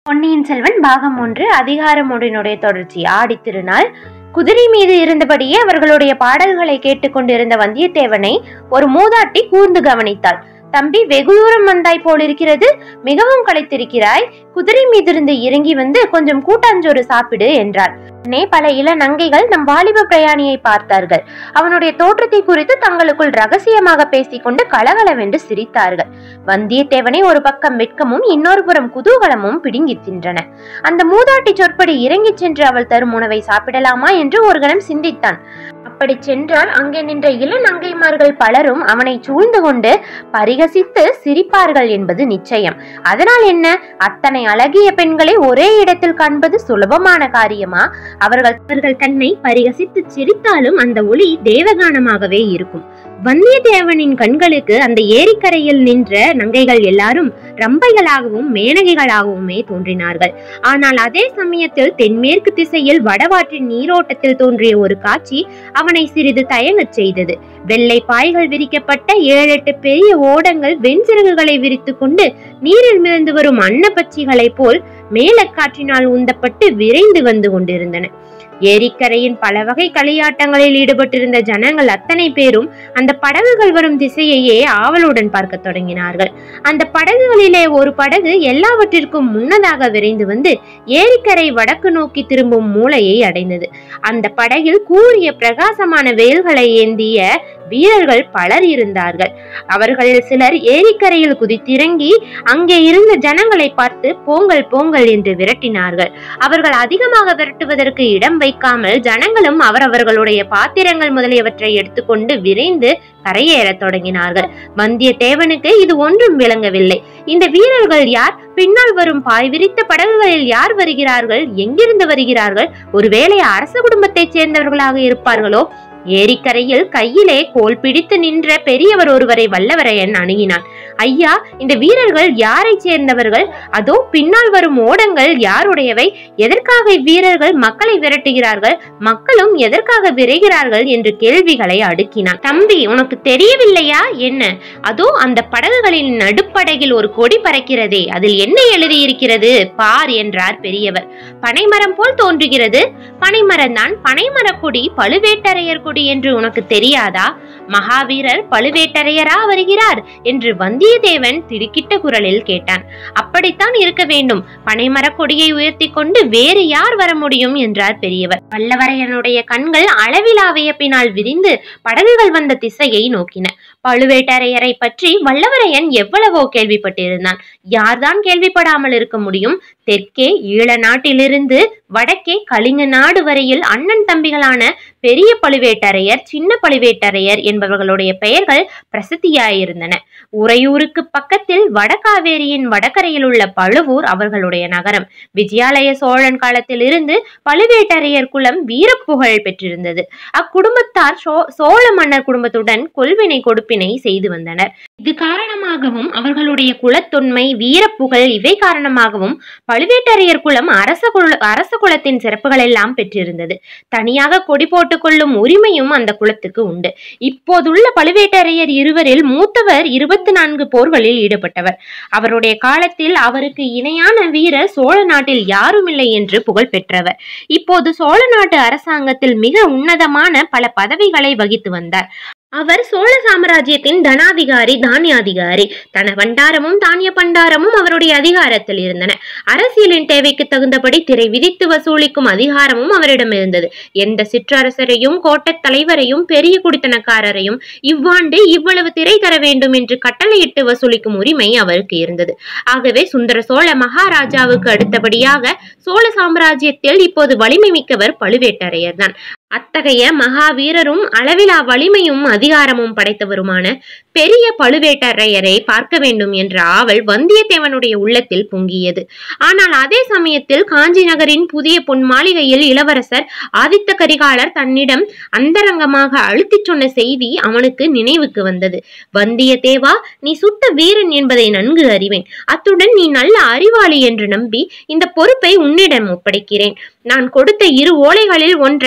பொன்னியின் செல்வன் பாகம் ஒன்று அதிகாரம் ஒன்றினுடைய தொடர்ச்சி ஆடித் திருநாள் குதிரை மீது இருந்தபடியே அவர்களுடைய பாடல்களை கேட்டுக்கொண்டிருந்த வந்தியத்தேவனை ஒரு மூதாட்டி கூர்ந்து கவனித்தாள் தம்பி வெகு தூரம் வந்தாய் போலிருக்கிறது மிகவும் களைத்திருக்கிறாய் குதிரை மீதிருந்து இறங்கி வந்து கொஞ்சம் கூட்டாஞ்சோறு சாப்பிடு என்றார் உடனே பல இள நங்கைகள் நம் வாலிப பிரயாணியை பார்த்தார்கள் அவனுடைய தோற்றத்தை குறித்து தங்களுக்குள் ரகசியமாக பேசிக்கொண்டு கலகலவென்று சிரித்தார்கள் வந்தியத்தேவனை ஒரு பக்கம் வெட்கமும் இன்னொரு புறம் குதூகலமும் பிடுங்கித் தின்றன அந்த மூதாட்டி சொற்படி இறங்கிச் சென்று அவள் தரும் உணவை சாப்பிடலாமா என்று ஒரு கணம் சிந்தித்தான் அப்படி சென்றால் அங்கே நின்ற இளநங்கைமார்கள் பலரும் அவனை சூழ்ந்து கொண்டு பரிகசித்து சிரிப்பார்கள் என்பது நிச்சயம் அதனால் என்ன அத்தனை அழகிய பெண்களை ஒரே இடத்தில் காண்பது சுலபமான காரியமா அவர்கள் அவர்கள் தன்னை பரிகசித்து சிரித்தாலும் அந்த ஒளி தேவகானமாகவே இருக்கும் வந்தியத்தேவனின் கண்களுக்கு அந்த ஏரிக்கரையில் நின்ற நங்கைகள் எல்லாரும் ரம்பைகளாகவும் மேனகைகளாகவுமே தோன்றினார்கள் ஆனால் அதே சமயத்தில் தென்மேற்கு திசையில் வடவாற்றின் நீரோட்டத்தில் தோன்றிய ஒரு காட்சி அவனை சிறிது தயங்கச் செய்தது வெள்ளை பாய்கள் விரிக்கப்பட்ட ஏழெட்டு பெரிய ஓடங்கள் வெண்சிறகுகளை விரித்துக் கொண்டு நீரில் மிதந்து வரும் அன்னப்பச்சிகளைப் போல் மேலக்காற்றினால் உந்தப்பட்டு விரைந்து வந்து கொண்டிருந்தன ஏரிக்கரையின் பல வகை களியாட்டங்களில் ஈடுபட்டிருந்த ஜனங்கள் அத்தனை பேரும் அந்த படகுகள் வரும் திசையையே ஆவலுடன் பார்க்க தொடங்கினார்கள் அந்த படகுகளிலே ஒரு படகு எல்லாவற்றிற்கும் முன்னதாக விரைந்து வந்து ஏரிக்கரை வடக்கு நோக்கி திரும்பும் மூலையை அடைந்தது அந்த படகில் கூரிய பிரகாசமான வேல்களை ஏந்திய வீரர்கள் பலர் இருந்தார்கள் அவர்களில் சிலர் ஏரிக்கரையில் குதித்திறங்கி அங்கே இருந்த ஜனங்களை பார்த்து போங்கள் போங்கள் என்று விரட்டினார்கள் அவர்கள் அதிகமாக விரட்டுவதற்கு இடம் வைக்காமல் ஜனங்களும் அவரவர்களுடைய பாத்திரங்கள் முதலியவற்றை எடுத்துக்கொண்டு விரைந்து கரையேறத் தொடங்கினார்கள் வந்தியத்தேவனுக்கு இது ஒன்றும் விளங்கவில்லை இந்த வீரர்கள் யார் பின்னால் வரும் பாய் விரித்த படகுகளில் யார் வருகிறார்கள் எங்கிருந்து வருகிறார்கள் ஒருவேளை அரச குடும்பத்தைச் சேர்ந்தவர்களாக இருப்பார்களோ ஏரிக்கரையில் கையிலே கோல் பிடித்து நின்ற பெரியவர் ஒருவரை வல்லவரையன் அணுகினான் ஐயா இந்த வீரர்கள் யாரை சேர்ந்தவர்கள் அதோ பின்னால் வரும் ஓடங்கள் யாருடையவை எதற்காக இவ்வீரர்கள் மக்களை விரட்டுகிறார்கள் மக்களும் எதற்காக விரைகிறார்கள் என்று கேள்விகளை அடுக்கினான் தம்பி உனக்கு தெரியவில்லையா என்ன அதோ அந்த படகுகளின் நடுப்படகில் ஒரு கொடி பறக்கிறதே அதில் என்ன எழுதியிருக்கிறது பார் என்றார் பெரியவர் பனைமரம் போல் தோன்றுகிறது பனைமரம் தான் பனைமரக் கொடி பழுவேட்டரையர் கொடி என்று உனக்கு தெரியாதா மகாவீரர் பழுவேட்டரையரா வருகிறார் என்று வந்தியத்தேவன் திடுக்கிட்ட குரலில் கேட்டான் அப்படித்தான் இருக்க வேண்டும் பனைமரக் கொடியை உயர்த்தி கொண்டு வேறு யார் வர முடியும் என்றார் பெரியவர் வல்லவரையனுடைய கண்கள் அளவிலா வியப்பினால் விரிந்து படகுகள் வந்த திசையை நோக்கின பழுவேட்டரையரை பற்றி வல்லவரையன் எவ்வளவோ கேள்விப்பட்டிருந்தான் யார்தான் கேள்விப்படாமல் இருக்க முடியும் தெற்கே ஈழ நாட்டிலிருந்து வடக்கே கலிங்க நாடு வரையில் அண்ணன் தம்பிகளான பெரிய பழுவேட்டரையர் சின்ன பழுவேட்டரையர் என்பவர்களுடைய பெயர்கள் பிரசித்தியாயிருந்தன உறையூருக்கு பக்கத்தில் வடகாவேரியின் வடகரையில் உள்ள பழுவூர் அவர்களுடைய நகரம் விஜயாலய சோழன் காலத்தில் இருந்து பழுவேட்டரையர் குலம் வீரப்புகழ் பெற்றிருந்தது அக்குடும்பத்தார் சோ சோழ மன்னர் குடும்பத்துடன் கொள்வினை கொடுப்பினை செய்து வந்தனர் இது காரணமாகவும் அவர்களுடைய குலத்தொன்மை வீரப்புகழ் இவை காரணமாகவும் பழுவேட்டரையர் குலம் அரச குல அரச குலத்தின் சிறப்புகள் எல்லாம் பெற்றிருந்தது தனியாக கொடி போட்டுக் கொள்ளும் உரிமையும் அந்த குலத்துக்கு உண்டு இப்போதுள்ள பழுவேட்டரையர் இருவரில் மூத்தவர் இருபத்தி நான்கு போர்களில் ஈடுபட்டவர் அவருடைய காலத்தில் அவருக்கு இணையான வீரர் சோழ நாட்டில் யாரும் இல்லை என்று புகழ் பெற்றவர் இப்போது சோழ நாட்டு அரசாங்கத்தில் மிக உன்னதமான பல பதவிகளை வகித்து வந்தார் அவர் சோழ சாம்ராஜ்யத்தின் தனாதிகாரி தானியாதிகாரி தன பண்டாரமும் தானிய பண்டாரமும் அவருடைய அதிகாரத்தில் இருந்தன அரசியலின் தேவைக்கு தகுந்தபடி திரை விதித்து வசூலிக்கும் அதிகாரமும் அவரிடம் இருந்தது எந்த சிற்றரசரையும் கோட்டத் தலைவரையும் பெரிய குடித்தனக்காரரையும் இவ்வாண்டு இவ்வளவு திரை தர வேண்டும் என்று கட்டளையிட்டு வசூலிக்கும் உரிமை அவருக்கு இருந்தது ஆகவே சுந்தர சோழ மகாராஜாவுக்கு அடுத்தபடியாக சோழ சாம்ராஜ்யத்தில் இப்போது வலிமை மிக்கவர் பழுவேட்டரையர் தான் அத்தகைய மகாவீரரும் அளவிலா வலிமையும் அதிகாரமும் படைத்தவருமான பெரிய பழுவேட்டரையரை பார்க்க வேண்டும் என்ற ஆவல் வந்தியத்தேவனுடைய உள்ளத்தில் பொங்கியது ஆனால் அதே சமயத்தில் காஞ்சி நகரின் புதிய பொன் மாளிகையில் இளவரசர் ஆதித்த கரிகாலர் தன்னிடம் அந்தரங்கமாக அழுத்திச் சொன்ன செய்தி அவனுக்கு நினைவுக்கு வந்தது வந்தியத்தேவா நீ சுத்த வீரன் என்பதை நன்கு அறிவேன் அத்துடன் நீ நல்ல அறிவாளி என்று நம்பி இந்த பொறுப்பை உன்னிடம் ஒப்படைக்கிறேன் நான் கொடுத்த இரு ஓலைகளில் ஒன்றை என் தந்தை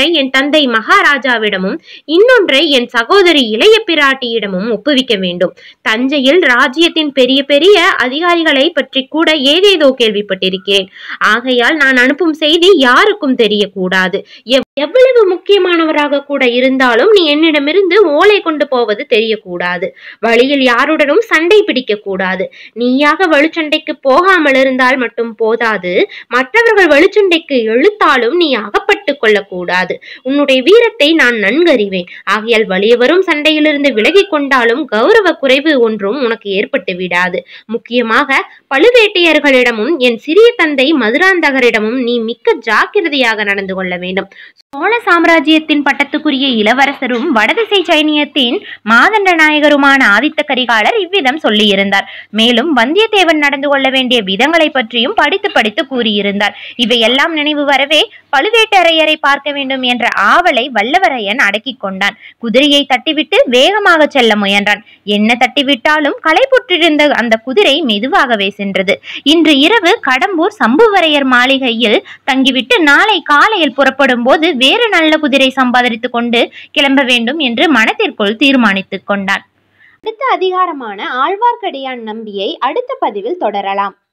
தந்தை மகாராஜாவிடமும் இன்னொன்றை என் சகோதரி இளைய பிராட்டியிடமும் ஒப்புவிக்க வேண்டும் தஞ்சையில் ராஜ்யத்தின் பெரிய பெரிய அதிகாரிகளை பற்றி கூட ஏதேதோ கேள்விப்பட்டிருக்கிறேன் ஆகையால் நான் அனுப்பும் செய்தி யாருக்கும் தெரியக்கூடாது எவ்- எவ்வளவு முக்கியமானவராக கூட இருந்தாலும் நீ என்னிடமிருந்து ஓலை கொண்டு போவது தெரியக்கூடாது வழியில் யாருடனும் சண்டை பிடிக்க கூடாது நீயாக வலுச்சண்டைக்கு போகாமல் இருந்தால் மட்டும் போதாது மற்றவர்கள் வலுச்சண்டைக்கு இழுத்தாலும் நீ அகப்பட்டு கொள்ளக்கூடாது உன்னுடைய வீரத்தை நான் நன்கறிவேன் ஆகையால் வலிய வரும் சண்டையிலிருந்து விலகிக் கொண்டாலும் கௌரவ குறைவு ஒன்றும் உனக்கு ஏற்பட்டு விடாது முக்கியமாக பழுவேட்டையர்களிடமும் என் சிறிய தந்தை மதுராந்தகரிடமும் நீ மிக்க ஜாக்கிரதையாக நடந்து கொள்ள வேண்டும் சோழ சாம்ராஜ்யத்தின் பட்டத்துக்குரிய இளவரசரும் வடதிசை சைனியத்தின் மாதண்ட நாயகருமான ஆதித்த கரிகாலர் இவ்விதம் சொல்லியிருந்தார் மேலும் வந்தியத்தேவன் நடந்து கொள்ள வேண்டிய விதங்களை பற்றியும் படித்து படித்து கூறியிருந்தார் இவையெல்லாம் நினைவு வரவே பழுவேட்டரையரை பார்க்க வேண்டும் என்ற ஆவலை வல்லவரையன் அடக்கிக் கொண்டான் குதிரையை தட்டிவிட்டு வேகமாக செல்ல முயன்றான் என்ன தட்டிவிட்டாலும் களைப்புற்றிருந்த அந்த குதிரை மெதுவாகவே சென்றது இன்று இரவு கடம்பூர் சம்புவரையர் மாளிகையில் தங்கிவிட்டு நாளை காலையில் புறப்படும் போது வேறு நல்ல குதிரை சம்பாதித்துக் கொண்டு கிளம்ப வேண்டும் என்று மனத்திற்குள் தீர்மானித்துக் கொண்டான் அடுத்த அதிகாரமான ஆழ்வார்க்கடியான் நம்பியை அடுத்த பதிவில் தொடரலாம்